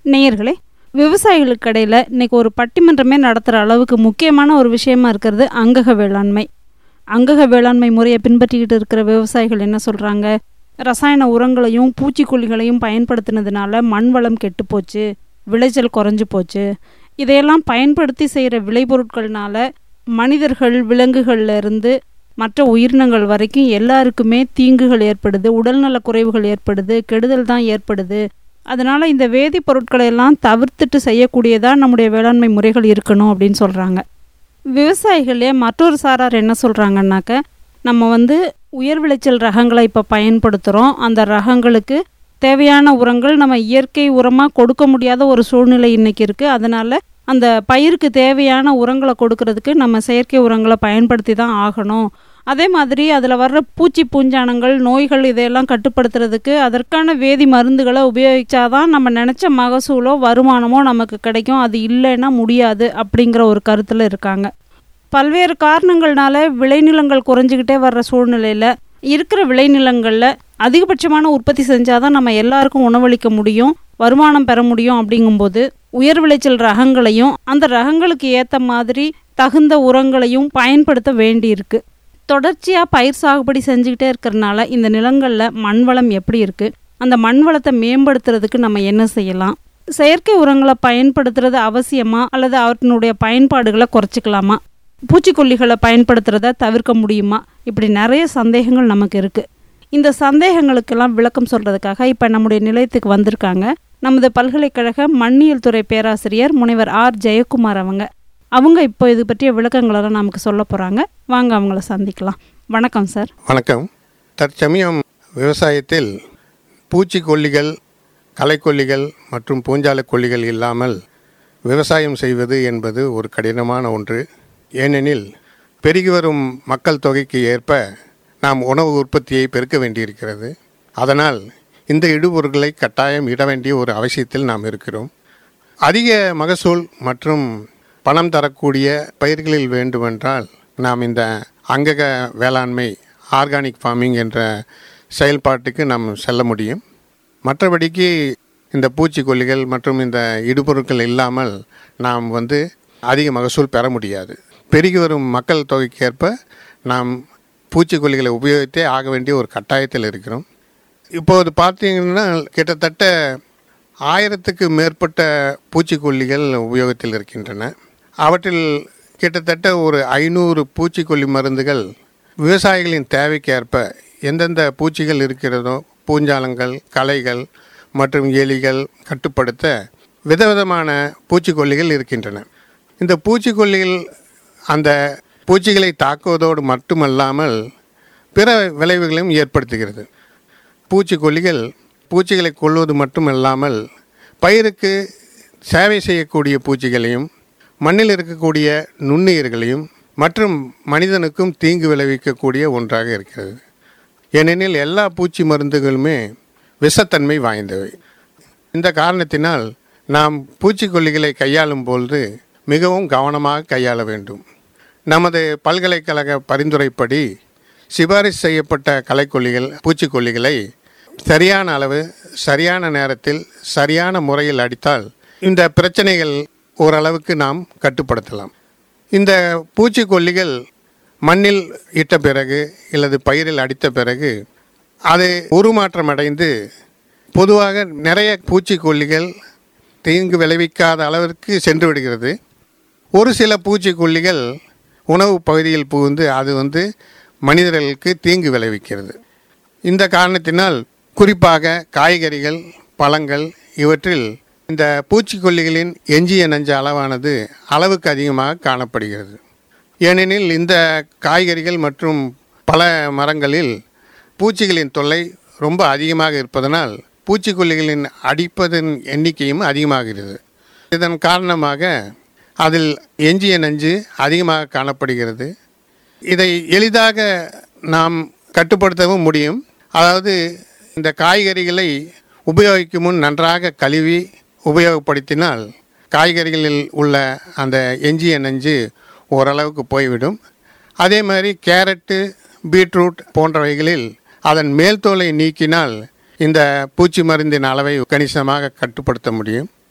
நேயர்களே விவசாயிகளுக்கு இடையில இன்னைக்கு ஒரு பட்டிமன்றமே நடத்துகிற அளவுக்கு முக்கியமான ஒரு விஷயமா இருக்கிறது அங்கக வேளாண்மை அங்கக வேளாண்மை முறையை பின்பற்றிக்கிட்டு இருக்கிற விவசாயிகள் என்ன சொல்கிறாங்க ரசாயன உரங்களையும் பூச்சிக்கொல்லிகளையும் பயன்படுத்தினதுனால மண் வளம் கெட்டு போச்சு விளைச்சல் குறைஞ்சு போச்சு இதையெல்லாம் பயன்படுத்தி செய்கிற விளைபொருட்கள்னால மனிதர்கள் விலங்குகள்ல இருந்து மற்ற உயிரினங்கள் வரைக்கும் எல்லாருக்குமே தீங்குகள் ஏற்படுது உடல்நல குறைவுகள் ஏற்படுது கெடுதல் தான் ஏற்படுது அதனால இந்த வேதிப்பொருட்களை எல்லாம் தவிர்த்துட்டு செய்யக்கூடியதா நம்முடைய வேளாண்மை முறைகள் இருக்கணும் அப்படின்னு சொல்றாங்க விவசாயிகளே மற்றொரு சாரார் என்ன சொல்றாங்கன்னாக்க நம்ம வந்து உயர் விளைச்சல் ரகங்களை இப்போ பயன்படுத்துகிறோம் அந்த ரகங்களுக்கு தேவையான உரங்கள் நம்ம இயற்கை உரமாக கொடுக்க முடியாத ஒரு சூழ்நிலை இன்னைக்கு இருக்குது அதனால அந்த பயிருக்கு தேவையான உரங்களை கொடுக்கறதுக்கு நம்ம செயற்கை உரங்களை பயன்படுத்தி தான் ஆகணும் அதே மாதிரி அதில் வர்ற பூச்சி பூஞ்சானங்கள் நோய்கள் இதையெல்லாம் கட்டுப்படுத்துறதுக்கு அதற்கான வேதி மருந்துகளை உபயோகிச்சாதான் நம்ம நினச்ச மகசூலோ வருமானமோ நமக்கு கிடைக்கும் அது இல்லைன்னா முடியாது அப்படிங்கிற ஒரு கருத்தில் இருக்காங்க பல்வேறு காரணங்கள்னால விளைநிலங்கள் குறைஞ்சிக்கிட்டே வர்ற சூழ்நிலையில் இருக்கிற விளைநிலங்களில் அதிகபட்சமான உற்பத்தி செஞ்சாதான் நம்ம எல்லாருக்கும் உணவளிக்க முடியும் வருமானம் பெற முடியும் அப்படிங்கும்போது உயர் விளைச்சல் ரகங்களையும் அந்த ரகங்களுக்கு ஏற்ற மாதிரி தகுந்த உரங்களையும் பயன்படுத்த வேண்டியிருக்கு தொடர்ச்சியாக பயிர் சாகுபடி செஞ்சுக்கிட்டே இருக்கிறனால இந்த நிலங்களில் மண் வளம் எப்படி இருக்குது அந்த மண் வளத்தை மேம்படுத்துறதுக்கு நம்ம என்ன செய்யலாம் செயற்கை உரங்களை பயன்படுத்துறது அவசியமா அல்லது அவற்றினுடைய பயன்பாடுகளை குறைச்சிக்கலாமா பூச்சிக்கொல்லிகளை பயன்படுத்துறத தவிர்க்க முடியுமா இப்படி நிறைய சந்தேகங்கள் நமக்கு இருக்குது இந்த சந்தேகங்களுக்கெல்லாம் விளக்கம் சொல்கிறதுக்காக இப்போ நம்முடைய நிலையத்துக்கு வந்திருக்காங்க நமது பல்கலைக்கழக மண்ணியல் துறை பேராசிரியர் முனைவர் ஆர் ஜெயக்குமார் அவங்க அவங்க இப்போ இது பற்றிய விளக்கங்களெல்லாம் நமக்கு சொல்ல போகிறாங்க வாங்க அவங்கள சந்திக்கலாம் வணக்கம் சார் வணக்கம் தற்சமயம் விவசாயத்தில் பூச்சிக்கொல்லிகள் களைக்கொல்லிகள் மற்றும் பூஞ்சால கொல்லிகள் இல்லாமல் விவசாயம் செய்வது என்பது ஒரு கடினமான ஒன்று ஏனெனில் பெருகி வரும் மக்கள் தொகைக்கு ஏற்ப நாம் உணவு உற்பத்தியை பெருக்க வேண்டியிருக்கிறது அதனால் இந்த இடுபொருட்களை கட்டாயம் இட வேண்டிய ஒரு அவசியத்தில் நாம் இருக்கிறோம் அதிக மகசூல் மற்றும் பணம் தரக்கூடிய பயிர்களில் வேண்டுமென்றால் நாம் இந்த அங்கக வேளாண்மை ஆர்கானிக் ஃபார்மிங் என்ற செயல்பாட்டுக்கு நாம் செல்ல முடியும் மற்றபடிக்கு இந்த பூச்சிக்கொல்லிகள் மற்றும் இந்த இடுபொருட்கள் இல்லாமல் நாம் வந்து அதிக மகசூல் பெற முடியாது பெருகி வரும் மக்கள் தொகைக்கு ஏற்ப நாம் பூச்சிக்கொல்லிகளை உபயோகித்தே ஆக வேண்டிய ஒரு கட்டாயத்தில் இருக்கிறோம் இப்போது பார்த்தீங்கன்னா கிட்டத்தட்ட ஆயிரத்துக்கு மேற்பட்ட பூச்சிக்கொல்லிகள் உபயோகத்தில் இருக்கின்றன அவற்றில் கிட்டத்தட்ட ஒரு ஐநூறு பூச்சிக்கொல்லி மருந்துகள் விவசாயிகளின் தேவைக்கேற்ப எந்தெந்த பூச்சிகள் இருக்கிறதோ பூஞ்சாலங்கள் களைகள் மற்றும் எலிகள் கட்டுப்படுத்த விதவிதமான பூச்சிக்கொல்லிகள் இருக்கின்றன இந்த பூச்சிக்கொல்லிகள் அந்த பூச்சிகளை தாக்குவதோடு மட்டுமல்லாமல் பிற விளைவுகளையும் ஏற்படுத்துகிறது பூச்சிக்கொல்லிகள் பூச்சிகளை கொள்வது மட்டுமல்லாமல் பயிருக்கு சேவை செய்யக்கூடிய பூச்சிகளையும் மண்ணில் இருக்கக்கூடிய நுண்ணுயிர்களையும் மற்றும் மனிதனுக்கும் தீங்கு விளைவிக்கக்கூடிய ஒன்றாக இருக்கிறது ஏனெனில் எல்லா பூச்சி மருந்துகளுமே விஷத்தன்மை வாய்ந்தவை இந்த காரணத்தினால் நாம் பூச்சிக்கொல்லிகளை கையாளும் பொழுது மிகவும் கவனமாக கையாள வேண்டும் நமது பல்கலைக்கழக பரிந்துரைப்படி சிபாரிசு செய்யப்பட்ட களைக்கொல்லிகள் பூச்சிக்கொல்லிகளை சரியான அளவு சரியான நேரத்தில் சரியான முறையில் அடித்தால் இந்த பிரச்சனைகள் ஓரளவுக்கு நாம் கட்டுப்படுத்தலாம் இந்த பூச்சிக்கொல்லிகள் மண்ணில் இட்ட பிறகு அல்லது பயிரில் அடித்த பிறகு அது உருமாற்றம் அடைந்து பொதுவாக நிறைய பூச்சிக்கொல்லிகள் தீங்கு விளைவிக்காத அளவிற்கு சென்று விடுகிறது ஒரு சில பூச்சிக்கொல்லிகள் உணவு பகுதியில் புகுந்து அது வந்து மனிதர்களுக்கு தீங்கு விளைவிக்கிறது இந்த காரணத்தினால் குறிப்பாக காய்கறிகள் பழங்கள் இவற்றில் இந்த பூச்சிக்கொல்லிகளின் எஞ்சிய நஞ்ச அளவானது அளவுக்கு அதிகமாக காணப்படுகிறது ஏனெனில் இந்த காய்கறிகள் மற்றும் பல மரங்களில் பூச்சிகளின் தொல்லை ரொம்ப அதிகமாக இருப்பதனால் பூச்சிக்கொல்லிகளின் அடிப்பதன் எண்ணிக்கையும் அதிகமாகிறது இதன் காரணமாக அதில் எஞ்சிய நஞ்சு அதிகமாக காணப்படுகிறது இதை எளிதாக நாம் கட்டுப்படுத்தவும் முடியும் அதாவது இந்த காய்கறிகளை உபயோகிக்கும் முன் நன்றாக கழுவி உபயோகப்படுத்தினால் காய்கறிகளில் உள்ள அந்த எஞ்சிய நஞ்சு ஓரளவுக்கு போய்விடும் அதே மாதிரி கேரட்டு பீட்ரூட் போன்றவைகளில் அதன் மேல் தோலை நீக்கினால் இந்த பூச்சி மருந்தின் அளவை கணிசமாக கட்டுப்படுத்த முடியும்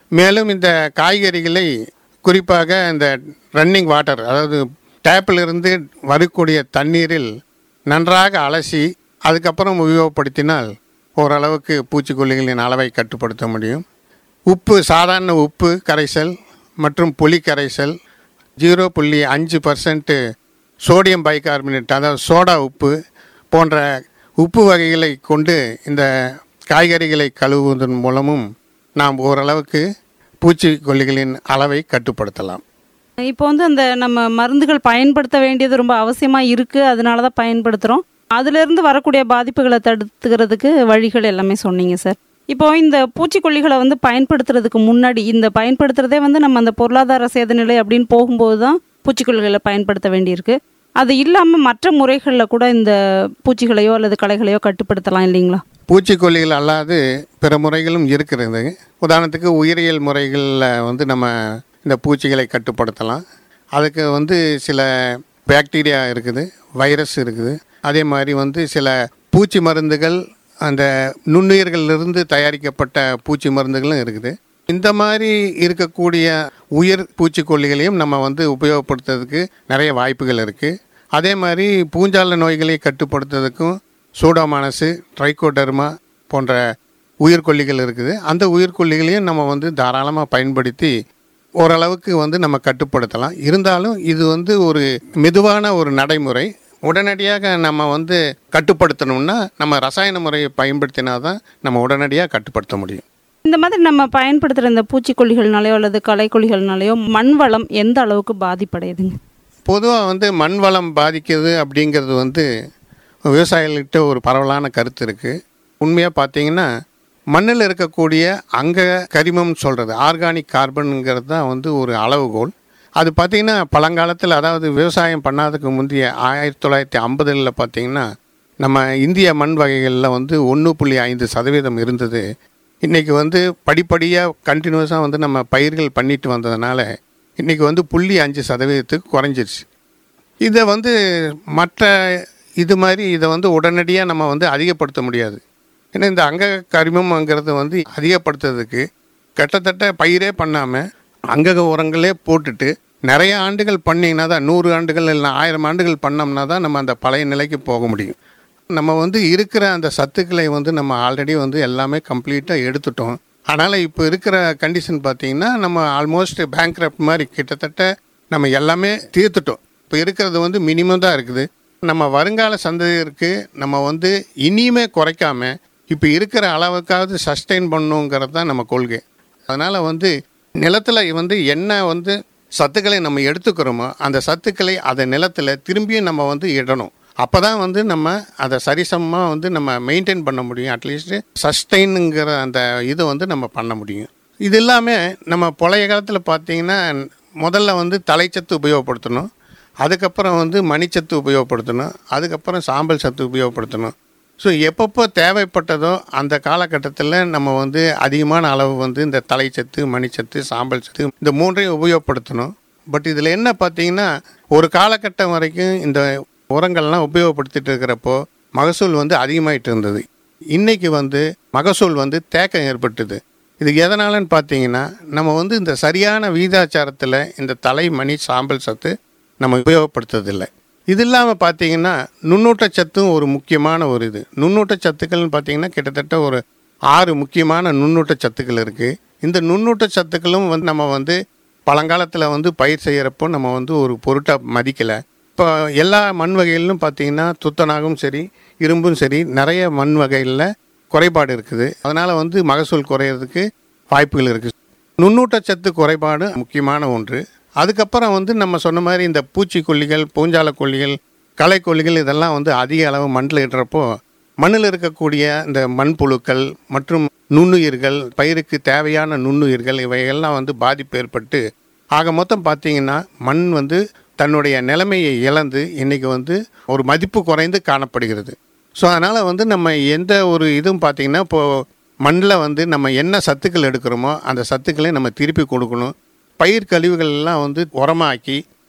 மேலும் இந்த காய்கறிகளை குறிப்பாக இந்த ரன்னிங் வாட்டர் அதாவது டேப்பிலிருந்து வரக்கூடிய தண்ணீரில் நன்றாக அலசி அதுக்கப்புறம் உபயோகப்படுத்தினால் ஓரளவுக்கு பூச்சிக்கொல்லிகளின் அளவை கட்டுப்படுத்த முடியும் உப்பு சாதாரண உப்பு கரைசல் மற்றும் புளி கரைசல் ஜீரோ புள்ளி அஞ்சு பர்சன்ட்டு சோடியம் பைகார்பனேட் அதாவது சோடா உப்பு போன்ற உப்பு வகைகளை கொண்டு இந்த காய்கறிகளை கழுவுவதன் மூலமும் நாம் ஓரளவுக்கு பூச்சிக்கொல்லிகளின் அளவை கட்டுப்படுத்தலாம் இப்போ வந்து அந்த நம்ம மருந்துகள் பயன்படுத்த வேண்டியது ரொம்ப அவசியமாக இருக்குது அதனால தான் பயன்படுத்துகிறோம் அதிலிருந்து வரக்கூடிய பாதிப்புகளை தடுத்துக்கிறதுக்கு வழிகள் எல்லாமே சொன்னீங்க சார் இப்போ இந்த பூச்சிக்கொல்லிகளை வந்து பயன்படுத்துறதுக்கு முன்னாடி இந்த பயன்படுத்துறதே வந்து நம்ம அந்த பொருளாதார சேதநிலை அப்படின்னு போகும்போது தான் பூச்சிக்கொல்லிகளை பயன்படுத்த வேண்டியிருக்கு அது இல்லாமல் மற்ற முறைகளில் கூட இந்த பூச்சிகளையோ அல்லது களைகளையோ கட்டுப்படுத்தலாம் இல்லைங்களா பூச்சிக்கொல்லிகள் அல்லாது பிற முறைகளும் இருக்கிறது உதாரணத்துக்கு உயிரியல் முறைகளில் வந்து நம்ம இந்த பூச்சிகளை கட்டுப்படுத்தலாம் அதுக்கு வந்து சில பாக்டீரியா இருக்குது வைரஸ் இருக்குது அதே மாதிரி வந்து சில பூச்சி மருந்துகள் அந்த நுண்ணுயிர்களிலிருந்து தயாரிக்கப்பட்ட பூச்சி மருந்துகளும் இருக்குது இந்த மாதிரி இருக்கக்கூடிய உயிர் பூச்சிக்கொல்லிகளையும் நம்ம வந்து உபயோகப்படுத்துறதுக்கு நிறைய வாய்ப்புகள் இருக்குது அதே மாதிரி பூஞ்சால நோய்களை கட்டுப்படுத்துறதுக்கும் சூடோமானஸு ட்ரைகோடர்மா போன்ற உயிர்கொல்லிகள் இருக்குது அந்த உயிர்கொல்லிகளையும் நம்ம வந்து தாராளமாக பயன்படுத்தி ஓரளவுக்கு வந்து நம்ம கட்டுப்படுத்தலாம் இருந்தாலும் இது வந்து ஒரு மெதுவான ஒரு நடைமுறை உடனடியாக நம்ம வந்து கட்டுப்படுத்தணும்னா நம்ம ரசாயன முறையை பயன்படுத்தினா தான் நம்ம உடனடியாக கட்டுப்படுத்த முடியும் இந்த மாதிரி நம்ம பயன்படுத்துகிற இந்த பூச்சிக்கொல்லிகள்னாலையோ அல்லது களைக்கொல்லிகள்னாலையோ மண் வளம் எந்த அளவுக்கு பாதிப்படையுதுங்க பொதுவாக வந்து மண் வளம் பாதிக்குது அப்படிங்கிறது வந்து விவசாயிகள்கிட்ட ஒரு பரவலான கருத்து இருக்குது உண்மையாக பார்த்தீங்கன்னா மண்ணில் இருக்கக்கூடிய அங்க கரிமம் சொல்கிறது ஆர்கானிக் கார்பனுங்கிறது தான் வந்து ஒரு அளவுகோல் அது பார்த்திங்கன்னா பழங்காலத்தில் அதாவது விவசாயம் பண்ணாததுக்கு முந்தைய ஆயிரத்தி தொள்ளாயிரத்தி ஐம்பதுகளில் பார்த்திங்கன்னா நம்ம இந்திய மண் வகைகளில் வந்து ஒன்று புள்ளி ஐந்து சதவீதம் இருந்தது இன்றைக்கி வந்து படிப்படியாக கண்டினியூஸாக வந்து நம்ம பயிர்கள் பண்ணிட்டு வந்ததுனால இன்றைக்கி வந்து புள்ளி அஞ்சு சதவீதத்துக்கு குறைஞ்சிருச்சு இதை வந்து மற்ற இது மாதிரி இதை வந்து உடனடியாக நம்ம வந்து அதிகப்படுத்த முடியாது ஏன்னா இந்த அங்க கரிமம்ங்கிறது வந்து அதிகப்படுத்துறதுக்கு கிட்டத்தட்ட பயிரே பண்ணாமல் அங்கக உரங்களே போட்டுட்டு நிறைய ஆண்டுகள் பண்ணிங்கன்னா தான் நூறு ஆண்டுகள் இல்லை ஆயிரம் ஆண்டுகள் பண்ணோம்னா தான் நம்ம அந்த பழைய நிலைக்கு போக முடியும் நம்ம வந்து இருக்கிற அந்த சத்துக்களை வந்து நம்ம ஆல்ரெடி வந்து எல்லாமே கம்ப்ளீட்டாக எடுத்துட்டோம் அதனால் இப்போ இருக்கிற கண்டிஷன் பார்த்தீங்கன்னா நம்ம ஆல்மோஸ்ட் பேங்க் மாதிரி கிட்டத்தட்ட நம்ம எல்லாமே தீர்த்துட்டோம் இப்போ இருக்கிறது வந்து மினிமம் தான் இருக்குது நம்ம வருங்கால சந்ததியருக்கு நம்ம வந்து இனியுமே குறைக்காம இப்போ இருக்கிற அளவுக்காவது சஸ்டெயின் பண்ணுங்கிறது தான் நம்ம கொள்கை அதனால் வந்து நிலத்தில் வந்து என்ன வந்து சத்துக்களை நம்ம எடுத்துக்கிறோமோ அந்த சத்துக்களை அதை நிலத்தில் திரும்பியும் நம்ம வந்து இடணும் அப்போ தான் வந்து நம்ம அதை சரிசமமாக வந்து நம்ம மெயின்டைன் பண்ண முடியும் அட்லீஸ்ட் சஸ்டெயினுங்கிற அந்த இதை வந்து நம்ம பண்ண முடியும் இது இல்லாமல் நம்ம பழைய காலத்தில் பார்த்தீங்கன்னா முதல்ல வந்து தலைச்சத்து உபயோகப்படுத்தணும் அதுக்கப்புறம் வந்து மணிச்சத்து உபயோகப்படுத்தணும் அதுக்கப்புறம் சாம்பல் சத்து உபயோகப்படுத்தணும் ஸோ எப்பப்போ தேவைப்பட்டதோ அந்த காலகட்டத்தில் நம்ம வந்து அதிகமான அளவு வந்து இந்த தலைச்சத்து மணிச்சத்து சாம்பல் சத்து இந்த மூன்றையும் உபயோகப்படுத்தணும் பட் இதில் என்ன பார்த்தீங்கன்னா ஒரு காலகட்டம் வரைக்கும் இந்த உரங்கள்லாம் உபயோகப்படுத்திட்டு இருக்கிறப்போ மகசூல் வந்து அதிகமாயிட்டு இருந்தது இன்னைக்கு வந்து மகசூல் வந்து தேக்கம் ஏற்பட்டுது இது எதனாலன்னு பார்த்தீங்கன்னா நம்ம வந்து இந்த சரியான வீதாச்சாரத்தில் இந்த தலை மணி சாம்பல் சத்து நம்ம உபயோகப்படுத்துறதில்லை இது இல்லாமல் பார்த்தீங்கன்னா நுண்ணூட்டச்சத்தும் ஒரு முக்கியமான ஒரு இது நுண்ணூட்டச்சத்துக்கள்னு பார்த்தீங்கன்னா கிட்டத்தட்ட ஒரு ஆறு முக்கியமான நுண்ணூட்டச்சத்துக்கள் இருக்குது இந்த நுண்ணூட்டச்சத்துக்களும் வந்து நம்ம வந்து பழங்காலத்தில் வந்து பயிர் செய்கிறப்போ நம்ம வந்து ஒரு பொருட்டாக மதிக்கலை இப்போ எல்லா மண் வகைகளிலும் பார்த்தீங்கன்னா துத்தநாகும் சரி இரும்பும் சரி நிறைய மண் வகைகளில் குறைபாடு இருக்குது அதனால் வந்து மகசூல் குறையிறதுக்கு வாய்ப்புகள் இருக்குது நுண்ணூட்டச்சத்து குறைபாடு முக்கியமான ஒன்று அதுக்கப்புறம் வந்து நம்ம சொன்ன மாதிரி இந்த பூச்சிக்கொல்லிகள் பூஞ்சால கொல்லிகள் களைக்கொல்லிகள் இதெல்லாம் வந்து அதிக அளவு மண்ணில் இடுறப்போ மண்ணில் இருக்கக்கூடிய இந்த மண்புழுக்கள் மற்றும் நுண்ணுயிர்கள் பயிருக்கு தேவையான நுண்ணுயிர்கள் இவையெல்லாம் வந்து பாதிப்பு ஏற்பட்டு ஆக மொத்தம் பார்த்தீங்கன்னா மண் வந்து தன்னுடைய நிலைமையை இழந்து இன்றைக்கி வந்து ஒரு மதிப்பு குறைந்து காணப்படுகிறது ஸோ அதனால் வந்து நம்ம எந்த ஒரு இதுவும் பார்த்திங்கன்னா இப்போது மண்ணில் வந்து நம்ம என்ன சத்துக்கள் எடுக்கிறோமோ அந்த சத்துக்களை நம்ம திருப்பி கொடுக்கணும் பயிர் கழிவுகள் எல்லாம் வந்து உரமாக்கி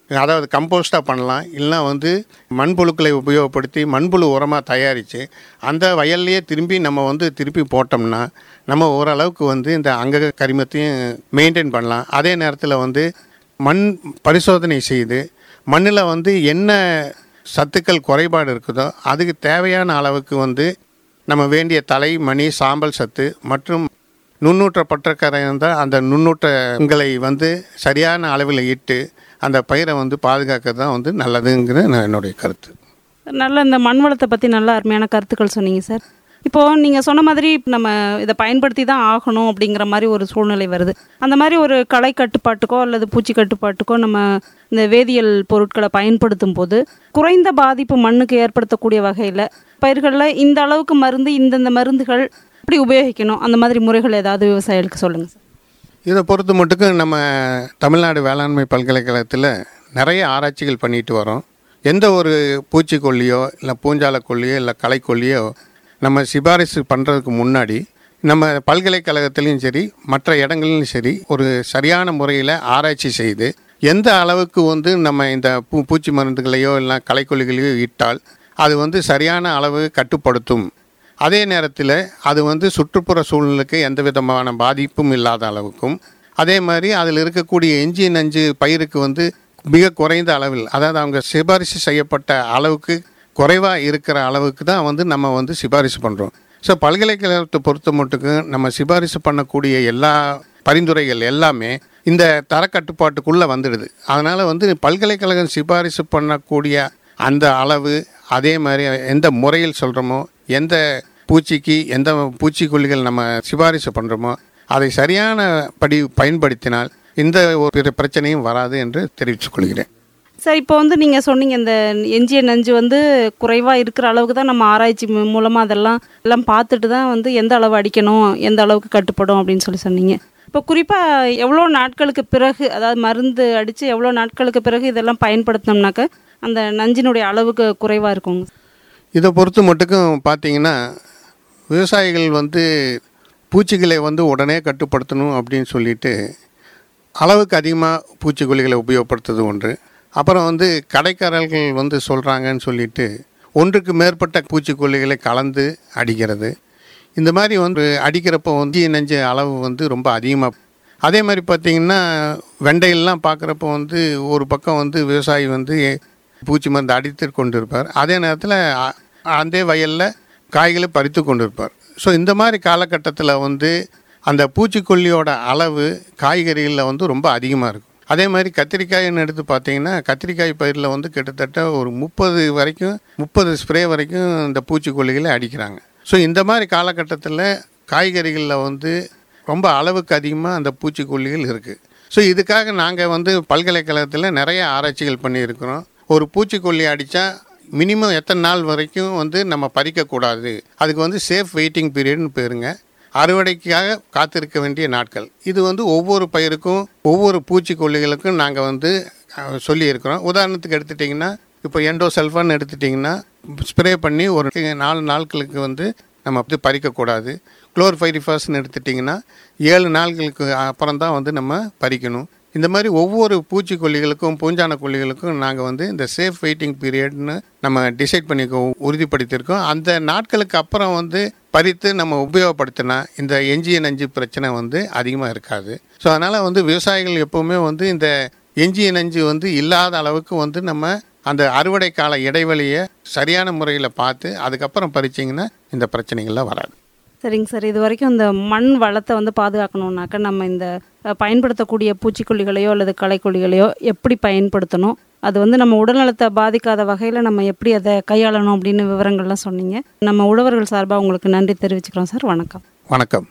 அதாவது கம்போஸ்டாக பண்ணலாம் இல்லைனா வந்து மண்புழுக்களை உபயோகப்படுத்தி மண்புழு உரமாக தயாரித்து அந்த வயல்லையே திரும்பி நம்ம வந்து திருப்பி போட்டோம்னா நம்ம ஓரளவுக்கு வந்து இந்த அங்க கரிமத்தையும் மெயின்டைன் பண்ணலாம் அதே நேரத்தில் வந்து மண் பரிசோதனை செய்து மண்ணில் வந்து என்ன சத்துக்கள் குறைபாடு இருக்குதோ அதுக்கு தேவையான அளவுக்கு வந்து நம்ம வேண்டிய தலை மணி சாம்பல் சத்து மற்றும் நுண்ணூற்ற பற்றக்கரை இருந்தால் அந்த நுண்ணூற்றங்களை வந்து சரியான அளவில் இட்டு அந்த பயிரை வந்து பாதுகாக்கிறது தான் வந்து நல்லதுங்கிற நான் என்னுடைய கருத்து நல்ல இந்த மண் வளத்தை பற்றி நல்ல அருமையான கருத்துக்கள் சொன்னீங்க சார் இப்போது நீங்கள் சொன்ன மாதிரி நம்ம இதை பயன்படுத்தி தான் ஆகணும் அப்படிங்கிற மாதிரி ஒரு சூழ்நிலை வருது அந்த மாதிரி ஒரு களை கட்டுப்பாட்டுக்கோ அல்லது பூச்சி கட்டுப்பாட்டுக்கோ நம்ம இந்த வேதியியல் பொருட்களை பயன்படுத்தும் போது குறைந்த பாதிப்பு மண்ணுக்கு ஏற்படுத்தக்கூடிய வகையில் பயிர்களில் இந்த அளவுக்கு மருந்து இந்தந்த மருந்துகள் எப்படி உபயோகிக்கணும் அந்த மாதிரி முறைகள் ஏதாவது விவசாயிகளுக்கு சொல்லுங்கள் சார் இதை பொறுத்த மட்டுக்கு நம்ம தமிழ்நாடு வேளாண்மை பல்கலைக்கழகத்தில் நிறைய ஆராய்ச்சிகள் பண்ணிட்டு வரோம் எந்த ஒரு பூச்சிக்கொல்லியோ இல்லை பூஞ்சாலக்கொல்லியோ இல்லை களைக்கொல்லியோ நம்ம சிபாரிசு பண்ணுறதுக்கு முன்னாடி நம்ம பல்கலைக்கழகத்திலையும் சரி மற்ற இடங்களிலும் சரி ஒரு சரியான முறையில் ஆராய்ச்சி செய்து எந்த அளவுக்கு வந்து நம்ம இந்த பூ பூச்சி மருந்துகளையோ இல்லை களைக்கொல்லிகளையோ இட்டால் அது வந்து சரியான அளவு கட்டுப்படுத்தும் அதே நேரத்தில் அது வந்து சுற்றுப்புற சூழ்நிலைக்கு எந்த விதமான பாதிப்பும் இல்லாத அளவுக்கும் அதே மாதிரி அதில் இருக்கக்கூடிய எஞ்சி நஞ்சு பயிருக்கு வந்து மிக குறைந்த அளவில் அதாவது அவங்க சிபாரிசு செய்யப்பட்ட அளவுக்கு குறைவாக இருக்கிற அளவுக்கு தான் வந்து நம்ம வந்து சிபாரிசு பண்ணுறோம் ஸோ பல்கலைக்கழகத்தை பொறுத்த மட்டுக்கு நம்ம சிபாரிசு பண்ணக்கூடிய எல்லா பரிந்துரைகள் எல்லாமே இந்த தரக்கட்டுப்பாட்டுக்குள்ளே வந்துடுது அதனால் வந்து பல்கலைக்கழகம் சிபாரிசு பண்ணக்கூடிய அந்த அளவு அதே மாதிரி எந்த முறையில் சொல்கிறோமோ எந்த பூச்சிக்கு எந்த பூச்சிக்கொல்லிகள் நம்ம சிபாரிசு பண்ணுறோமோ அதை சரியான படி பயன்படுத்தினால் இந்த ஒரு பிரச்சனையும் வராது என்று தெரிவித்துக் கொள்கிறேன் சார் இப்போ வந்து நீங்கள் சொன்னீங்க இந்த எஞ்சிய நஞ்சு வந்து குறைவாக இருக்கிற அளவுக்கு தான் நம்ம ஆராய்ச்சி மூலமாக அதெல்லாம் எல்லாம் பார்த்துட்டு தான் வந்து எந்த அளவு அடிக்கணும் எந்த அளவுக்கு கட்டுப்படும் அப்படின்னு சொல்லி சொன்னீங்க இப்போ குறிப்பாக எவ்வளோ நாட்களுக்கு பிறகு அதாவது மருந்து அடித்து எவ்வளோ நாட்களுக்கு பிறகு இதெல்லாம் பயன்படுத்தினோம்னாக்க அந்த நஞ்சினுடைய அளவுக்கு குறைவாக இருக்குங்க இதை பொறுத்து மட்டுக்கும் பார்த்தீங்கன்னா விவசாயிகள் வந்து பூச்சிகளை வந்து உடனே கட்டுப்படுத்தணும் அப்படின்னு சொல்லிட்டு அளவுக்கு அதிகமாக பூச்சிக்கொல்லிகளை உபயோகப்படுத்துறது ஒன்று அப்புறம் வந்து கடைக்காரர்கள் வந்து சொல்கிறாங்கன்னு சொல்லிட்டு ஒன்றுக்கு மேற்பட்ட பூச்சிக்கொல்லிகளை கலந்து அடிக்கிறது இந்த மாதிரி வந்து அடிக்கிறப்போ வந்து நெஞ்ச அளவு வந்து ரொம்ப அதிகமாக அதே மாதிரி பார்த்திங்கன்னா வெண்டையெல்லாம் பார்க்குறப்போ வந்து ஒரு பக்கம் வந்து விவசாயி வந்து பூச்சி மருந்து அடித்து கொண்டு இருப்பார் அதே நேரத்தில் அ- அந்த வயலில் காய்களை பறித்து கொண்டு இருப்பார் ஸோ இந்த மாதிரி காலகட்டத்தில் வந்து அந்த பூச்சிக்கொல்லியோட அளவு காய்கறிகளில் வந்து ரொம்ப அதிகமாக இருக்கும் அதே மாதிரி கத்திரிக்காய்னு எடுத்து பார்த்தீங்கன்னா கத்திரிக்காய் பயிரில் வந்து கிட்டத்தட்ட ஒரு முப்பது வரைக்கும் முப்பது ஸ்ப்ரே வரைக்கும் இந்த பூச்சிக்கொல்லிகளை அடிக்கிறாங்க ஸோ இந்த மாதிரி காலகட்டத்தில் காய்கறிகளில் வந்து ரொம்ப அளவுக்கு அதிகமாக அந்த பூச்சிக்கொல்லிகள் இருக்குது ஸோ இதுக்காக நாங்கள் வந்து பல்கலைக்கழகத்தில் நிறைய ஆராய்ச்சிகள் பண்ணியிருக்கிறோம் ஒரு பூச்சிக்கொல்லி அடித்தா மினிமம் எத்தனை நாள் வரைக்கும் வந்து நம்ம பறிக்கக்கூடாது அதுக்கு வந்து சேஃப் வெயிட்டிங் பீரியட்னு பேருங்க அறுவடைக்காக காத்திருக்க வேண்டிய நாட்கள் இது வந்து ஒவ்வொரு பயிருக்கும் ஒவ்வொரு பூச்சிக்கொல்லிகளுக்கும் நாங்கள் வந்து அஹ், சொல்லியிருக்கிறோம் உதாரணத்துக்கு எடுத்துட்டிங்கன்னா இப்போ எண்டோசல்ஃபான் எடுத்துட்டிங்கன்னா ஸ்ப்ரே பண்ணி ஒரு நாலு நாட்களுக்கு வந்து நம்ம வந்து பறிக்கக்கூடாது குளோர்ஃபைரிஃபாஸ்ன்னு எடுத்துட்டிங்கன்னா ஏழு நாட்களுக்கு அப்புறம் தான் வந்து நம்ம பறிக்கணும் இந்த மாதிரி ஒவ்வொரு பூச்சிக்கொல்லிகளுக்கும் பூஞ்சான கொல்லிகளுக்கும் நாங்கள் வந்து இந்த சேஃப் வெயிட்டிங் பீரியட்னு நம்ம டிசைட் பண்ணிக்கோ உறுதிப்படுத்தியிருக்கோம் அந்த நாட்களுக்கு அப்புறம் வந்து பறித்து நம்ம உபயோகப்படுத்தினா இந்த எஞ்சிய நஞ்சு பிரச்சனை வந்து அதிகமாக இருக்காது ஸோ அதனால் வந்து விவசாயிகள் எப்போவுமே வந்து இந்த எஞ்சிய நஞ்சு வந்து இல்லாத அளவுக்கு வந்து நம்ம அந்த அறுவடை கால இடைவெளியை சரியான முறையில் பார்த்து அதுக்கப்புறம் பறிச்சிங்கன்னா இந்த பிரச்சனைகள்லாம் வராது சரிங்க சார் இது வரைக்கும் இந்த மண் வளத்தை வந்து பாதுகாக்கணும்னாக்க நம்ம இந்த அஹ், பயன்படுத்தக்கூடிய பூச்சிக்கொல்லிகளையோ அல்லது களைக்கொல்லிகளையோ எப்படி பயன்படுத்தணும் அது வந்து நம்ம உடல்நலத்தை பாதிக்காத வகையில் நம்ம எப்படி அதை கையாளணும் அப்படின்னு விவரங்கள்லாம் சொன்னீங்க நம்ம உழவர்கள் சார்பாக உங்களுக்கு நன்றி தெரிவிச்சுக்கிறோம் சார் வணக்கம் வணக்கம்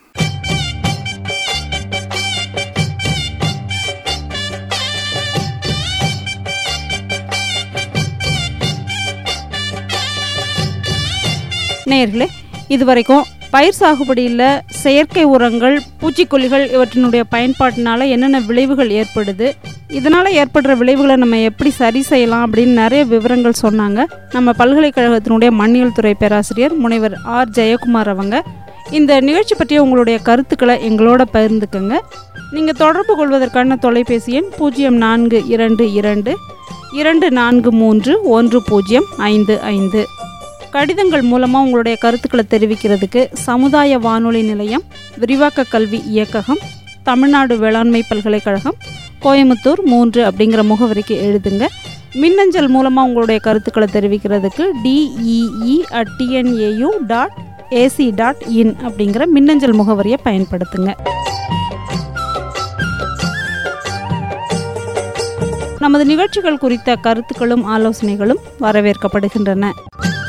நேயர்களே இதுவரைக்கும் பயிர் சாகுபடியில் செயற்கை உரங்கள் பூச்சிக்கொல்லிகள் இவற்றினுடைய பயன்பாட்டினால என்னென்ன விளைவுகள் ஏற்படுது இதனால் ஏற்படுற விளைவுகளை நம்ம எப்படி சரி செய்யலாம் அப்படின்னு நிறைய விவரங்கள் சொன்னாங்க நம்ம பல்கலைக்கழகத்தினுடைய மண்ணியல் துறை பேராசிரியர் முனைவர் ஆர் ஜெயக்குமார் அவங்க இந்த நிகழ்ச்சி பற்றிய உங்களுடைய கருத்துக்களை எங்களோட பகிர்ந்துக்கங்க நீங்கள் தொடர்பு கொள்வதற்கான தொலைபேசி எண் பூஜ்ஜியம் நான்கு இரண்டு இரண்டு இரண்டு நான்கு மூன்று ஒன்று பூஜ்ஜியம் ஐந்து ஐந்து கடிதங்கள் மூலமாக உங்களுடைய கருத்துக்களை தெரிவிக்கிறதுக்கு சமுதாய வானொலி நிலையம் விரிவாக்க கல்வி இயக்ககம் தமிழ்நாடு வேளாண்மை பல்கலைக்கழகம் கோயமுத்தூர் மூன்று அப்படிங்கிற முகவரிக்கு எழுதுங்க மின்னஞ்சல் மூலமாக உங்களுடைய கருத்துக்களை தெரிவிக்கிறதுக்கு D E E at T N A U dot A C dot in அப்படிங்கிற மின்னஞ்சல் முகவரியை பயன்படுத்துங்க நமது நிகழ்ச்சிகள் குறித்த கருத்துக்களும் ஆலோசனைகளும் வரவேற்கப்படுகின்றன